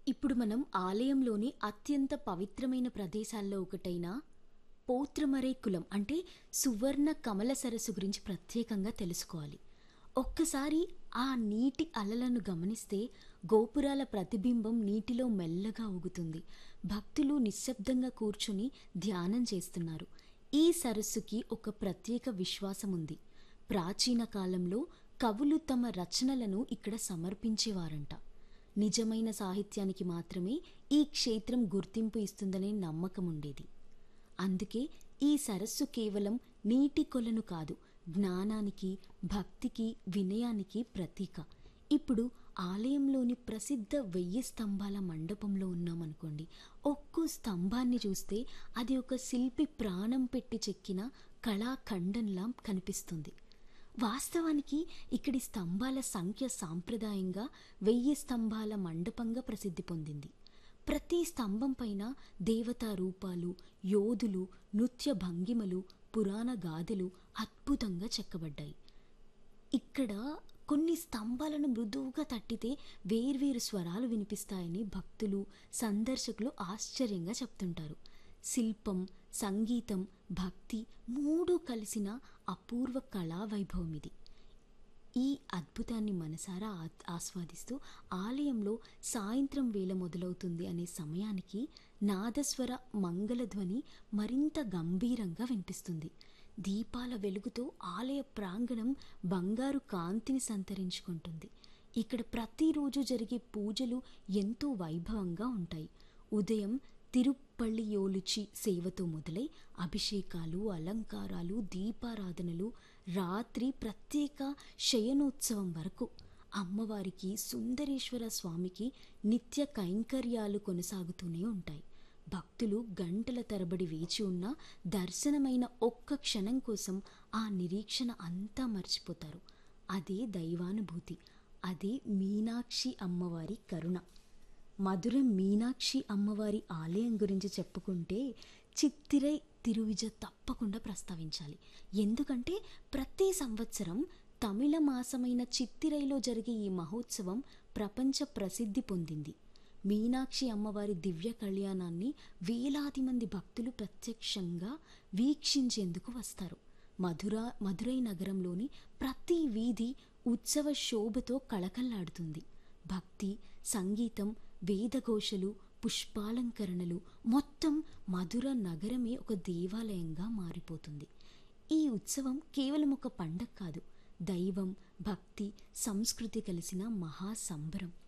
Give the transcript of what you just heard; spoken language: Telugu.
ఇప్పుడు మనం ఆలయంలోని అత్యంత పవిత్రమైన ప్రదేశాల్లో ఒకటైన పోత్రమరే కులం అంటే సువర్ణ కమల సరస్సు గురించి ప్రత్యేకంగా తెలుసుకోవాలి ఒక్కసారి ఆ నీటి అలలను గమనిస్తే గోపురాల ప్రతిబింబం నీటిలో మెల్లగా ఊగుతుంది భక్తులు నిశ్శబ్దంగా కూర్చుని ధ్యానం చేస్తున్నారు ఈ సరస్సుకి ఒక ప్రత్యేక విశ్వాసం ఉంది ప్రాచీన కాలంలో కవులు తమ రచనలను ఇక్కడ సమర్పించేవారంట నిజమైన సాహిత్యానికి మాత్రమే ఈ క్షేత్రం గుర్తింపు ఇస్తుందనే నమ్మకం ఉండేది అందుకే ఈ సరస్సు కేవలం నీటి కొలను కాదు జ్ఞానానికి భక్తికి వినయానికి ప్రతీక ఇప్పుడు ఆలయంలోని ప్రసిద్ధ వెయ్యి స్తంభాల మండపంలో ఉన్నామనుకోండి ఒక్కో స్తంభాన్ని చూస్తే అది ఒక శిల్పి ప్రాణం పెట్టి చెక్కిన కళాఖండంలా కనిపిస్తుంది వాస్తవానికి ఇక్కడి స్తంభాల సంఖ్య సాంప్రదాయంగా వెయ్యి స్తంభాల మండపంగా ప్రసిద్ధి పొందింది ప్రతి స్తంభం పైన దేవతా రూపాలు యోధులు నృత్య భంగిమలు పురాణ గాథలు అద్భుతంగా చెక్కబడ్డాయి ఇక్కడ కొన్ని స్తంభాలను మృదువుగా తట్టితే వేర్వేరు స్వరాలు వినిపిస్తాయని భక్తులు సందర్శకులు ఆశ్చర్యంగా చెప్తుంటారు శిల్పం సంగీతం భక్తి మూడు కలిసిన అపూర్వ కళా వైభవం ఇది ఈ అద్భుతాన్ని మనసారా ఆ- ఆస్వాదిస్తూ ఆలయంలో సాయంత్రం వేళ మొదలవుతుంది అనే సమయానికి నాదస్వర మంగళధ్వని మరింత గంభీరంగా వినిపిస్తుంది దీపాల వెలుగుతో ఆలయ ప్రాంగణం బంగారు కాంతిని సంతరించుకుంటుంది ఇక్కడ ప్రతిరోజు జరిగే పూజలు ఎంతో వైభవంగా ఉంటాయి ఉదయం తిరుప్పల్లి యోలుచి సేవతో మొదలై అభిషేకాలు అలంకారాలు దీపారాధనలు రాత్రి ప్రత్యేక శయనోత్సవం వరకు అమ్మవారికి సుందరేశ్వర స్వామికి నిత్య కైంకర్యాలు కొనసాగుతూనే ఉంటాయి భక్తులు గంటల తరబడి వేచి ఉన్న దర్శనమైన ఒక్క క్షణం కోసం ఆ నిరీక్షణ అంతా మర్చిపోతారు అదే దైవానుభూతి అదే మీనాక్షి అమ్మవారి కరుణ మధుర మీనాక్షి అమ్మవారి ఆలయం గురించి చెప్పుకుంటే చిత్తిరై తిరువిజ తప్పకుండా ప్రస్తావించాలి ఎందుకంటే ప్రతి సంవత్సరం తమిళ మాసమైన చిత్తిరైలో జరిగే ఈ మహోత్సవం ప్రపంచ ప్రసిద్ధి పొందింది మీనాక్షి అమ్మవారి దివ్య కళ్యాణాన్ని వేలాది మంది భక్తులు ప్రత్యక్షంగా వీక్షించేందుకు వస్తారు మధుర మధురై నగరంలోని ప్రతి వీధి ఉత్సవ శోభతో కళకళ్లాడుతుంది భక్తి సంగీతం వేదఘోషలు పుష్పాలంకరణలు మొత్తం మధుర నగరమే ఒక దేవాలయంగా మారిపోతుంది ఈ ఉత్సవం కేవలం ఒక పండగ కాదు దైవం భక్తి సంస్కృతి కలిసిన మహా సంబరం